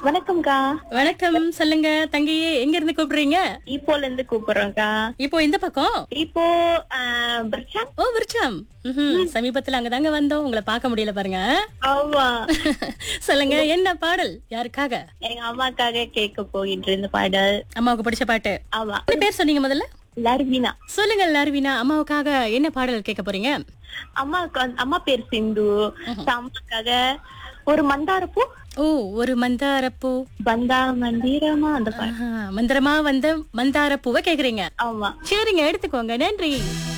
வணக்கம்க்கா வணக்கம் சொல்லுங்க தங்கையே எங்க இருந்து கூப்பிடுறீங்க இப்போல இருந்து கூப்பிடுறோம்க்கா இப்போ இந்த பக்கம் இப்போ ஆஹ், பிரச்சா ஓ விருச்சம் ம்ஹும். சமீபத்துல அங்கதாங்க வந்தோம் உங்களை பார்க்க முடியல பாருங்க ஆமா சொல்லுங்க என்ன பாடல் யாருக்காக எங்க அம்மாக்காக கேட்க போயிட்டு இருந்த பாடல் அம்மாவுக்கு பிடிச்ச பாட்டு ஆமா என்ன பேர் சொன்னீங்க முதல்ல லர்வினா சொல்லுங்க லார்வினா அம்மாவுக்காக என்ன பாடல் கேட்க போறீங்க அம்மாவுக்கு வந்து- அம்மா பேர் சிந்து So, அம்மாக்காக ஒரு மந்தார பூ ஓ ஒரு மந்தாரப்பூ பந்தா மந்திரமா அந்த பாடல் ஆஹா, மந்திரமா வந்த மந்தார பூவை கேக்குறீங்க ஆமா சரிங்க எடுத்துக்கோங்க நன்றி